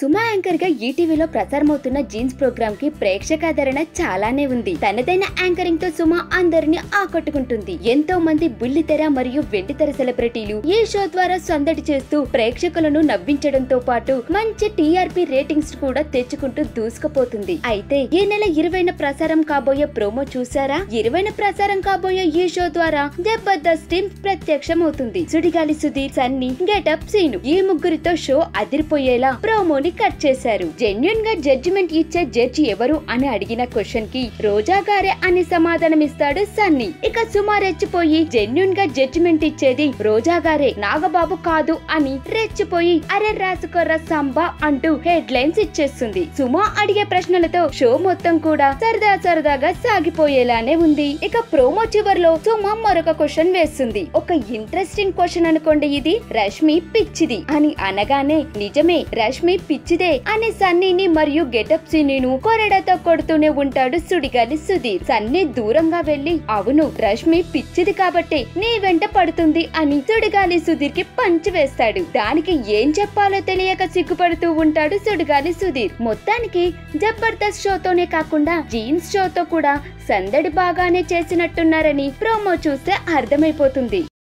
సుమా anchor గా ఈటీవీలో ప్రసారమవుతున్న jeans programme కి ప్రేక్షకాదరణ చాలానే ఉంది తనదైన యాంకరింగ్ తో సుమా అందరిని ఆకట్టుకుంటుంది ఎంతో మంది బుల్లితెర మరియు వెండితెర సెలబ్రిటీలు ఈ షో ద్వారా సందడి చేస్తూ ప్రేక్షకులను నవ్వించడంతో పాటు మంచి టీఆర్పీ రేటింగ్స్ కూడా తెచ్చుకుంటూ దూసుకుపోతుంది అయితే ఈ నెల ఇరవైన ప్రసారం కాబోయే ప్రోమో చూసారా ఇరవైన ప్రసారం కాబోయే ఈ షో ద్వారా జబర్దస్త్ టీం ప్రత్యక్షం అవుతుంది సుడిగాలి సుధీర్ సన్నీ గెటప్ సీను ఈ ముగ్గురితో షో అదిరిపోయేలా ప్రోమోని కట్ చేశారు జెన్యున్ గా జడ్జిమెంట్ ఇచ్చే జడ్జి ఎవరు అని అడిగిన క్వశ్చన్ కి రోజా గారే అని సమాధానం ఇస్తాడు సన్నీ ఇక సుమా రెచ్చిపోయి జెన్యున్ గా జడ్జిమెంట్ ఇచ్చేది రోజా గారే నాగబాబు కాదు అని రెచ్చిపోయి అరే రాసుకోర్రా సంబా అంటూ హెడ్ లైన్స్ ఇచ్చేస్తుంది సుమా అడిగే ప్రశ్నలతో షో మొత్తం కూడా సరదా సరదాగా సాగిపోయేలానే ఉంది ఇక ప్రోమో చివర్లో సుమా మరొక క్వశ్చన్ వేస్తుంది ఒక ఇంట్రెస్టింగ్ క్వశ్చన్ అనుకోండి ఇది రష్మి పిచ్చిది అని అనగానే నిజమే రష్మి పిచ్చిదే అని సన్నీని మరియు గెటప్ సీనీను కొరడతో కొడుతూనే ఉంటాడు సుడిగాలి సుధీర్ సన్నీ దూరంగా వెళ్లి అవును రష్మి పిచ్చిది కాబట్టి నీ వెంట పడుతుంది అని సుడిగాలి సుధీర్ కి పంచి వేస్తాడు దానికి ఏం చెప్పాలో తెలియక సిగ్గుపడుతూ ఉంటాడు సుడిగాలి సుధీర్ మొత్తానికి జబర్దస్త్ షోతోనే కాకుండా జీన్స్ షోతో కూడా సందడి బాగానే చేసినట్టున్నారని ప్రోమో చూస్తే అర్థమైపోతుంది